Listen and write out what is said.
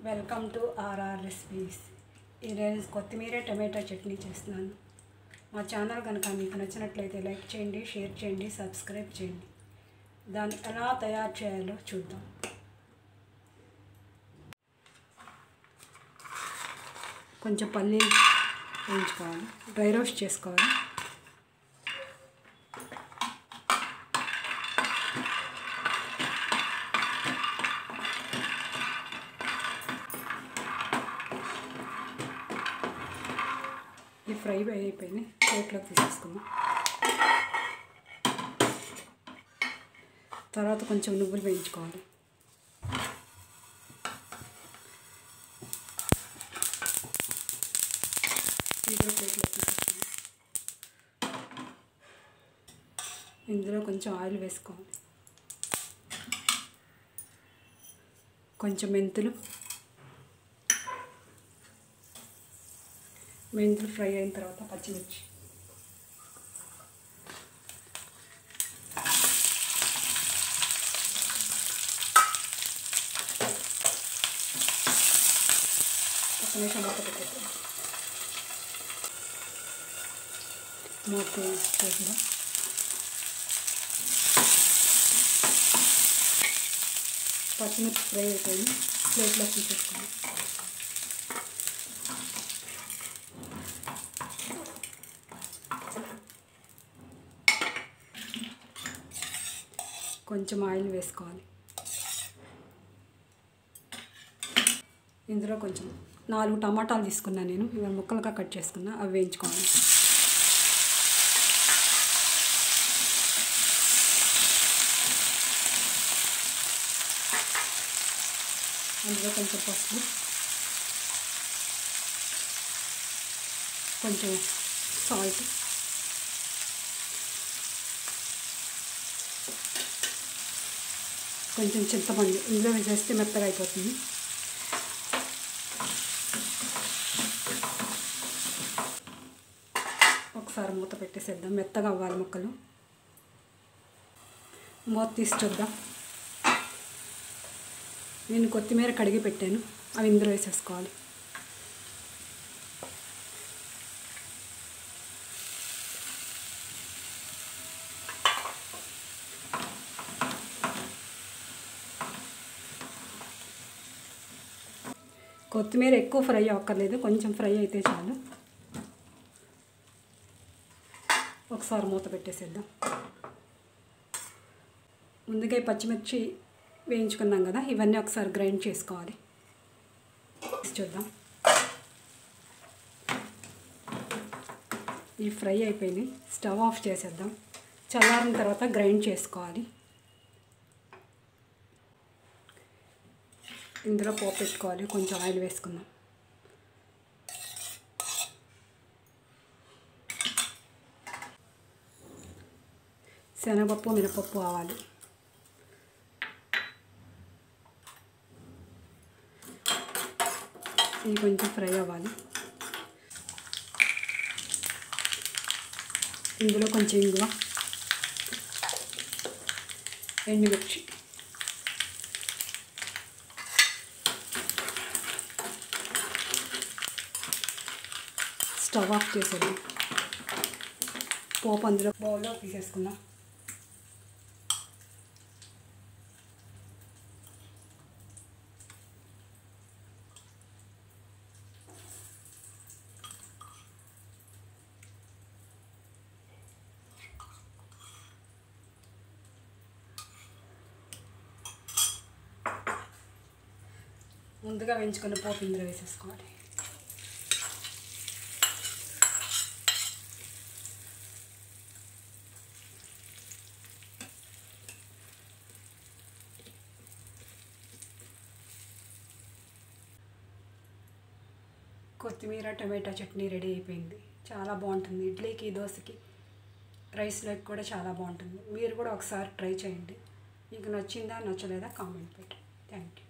welcome to RR recipes ఈరోజు కొత్తిమీర టమాటా చట్నీ చేస్తున్నాను మా ఛానల్ కనుక మీకు నచ్చినట్లయితే లైక్ చేయండి షేర్ చేయండి సబ్స్క్రైబ్ చేయండి దాన్ని ఎలా తయారు చేయాలో చూద్దాం కొంచెం పల్లీలు వేయించుకోవాలి డ్రై రోస్ట్ చేసుకోవాలి ఈ ఫ్రై అయిపోయినాయి ప్లేట్లోకి తీసేసుకుందాం తర్వాత కొంచెం నువ్వులు వేయించుకోవాలి ఇది కూడా ప్లేట్లోకి తీసేసుకుందాం ఇందులో కొంచెం ఆయిల్ వేసుకోవాలి కొంచెం మెంతులు మెంతులు ఫ్రై అయిన తర్వాత పచ్చిమిర్చి ఒక నిమిషం మూత పెట్టేద్దాం మూత చేద్దాం పచ్చిమిర్చి ఫ్రై అయిపోయింది ప్లేట్లో తీసేసుకుందాం కొంచెం ఆయిల్ వేసుకోవాలి ఇందులో కొంచెం నాలుగు టమాటాలు తీసుకున్నాను నేను ఇవి ముక్కలుగా కట్ చేసుకున్నా అవి వేయించుకోవాలి అందులో కొంచెం పసుపు కొంచెం సాల్ట్ కొంచెం చింతపండు ఇందులో వేసేస్తే మెత్తగా అయిపోతుంది ఒకసారి మూత పెట్టేసేద్దాం మెత్తగా అవ్వాలి ముక్కలు మూత తీసి చూద్దాం నేను కొత్తిమీర కడిగి పెట్టాను అవి ఇందులో వేసేసుకోవాలి కొత్తిమీర ఎక్కువ ఫ్రై అవ్వక్కర్లేదు కొంచెం ఫ్రై అయితే చాలు ఒకసారి మూత పెట్టేసేద్దాం ముందుగా ఈ పచ్చిమిర్చి వేయించుకున్నాం కదా ఇవన్నీ ఒకసారి గ్రైండ్ చేసుకోవాలి చూద్దాం ఈ ఫ్రై అయిపోయింది స్టవ్ ఆఫ్ చేసేద్దాం చల్లారిన తర్వాత గ్రైండ్ చేసుకోవాలి ఇందులో పోపు పెట్టుకోవాలి కొంచెం ఆయిల్ వేసుకుందాం శనగపప్పు మినపప్పు ఆవాలి ఇవి కొంచెం ఫ్రై అవ్వాలి ఇందులో కొంచెం ఇంగువ ఎండుమిర్చి స్టవ్ ఆఫ్ చేసేద్దాం పోపు అందులో బౌల్లో తీసేసుకుందాం ముందుగా వేయించుకున్న పోపు ఇందులో వేసేసుకోవాలి కొత్తిమీర టమాటా చట్నీ రెడీ అయిపోయింది చాలా బాగుంటుంది ఇడ్లీకి దోశకి రైస్లోకి కూడా చాలా బాగుంటుంది మీరు కూడా ఒకసారి ట్రై చేయండి మీకు నచ్చిందా నచ్చలేదా కామెంట్ పెట్టి థ్యాంక్ యూ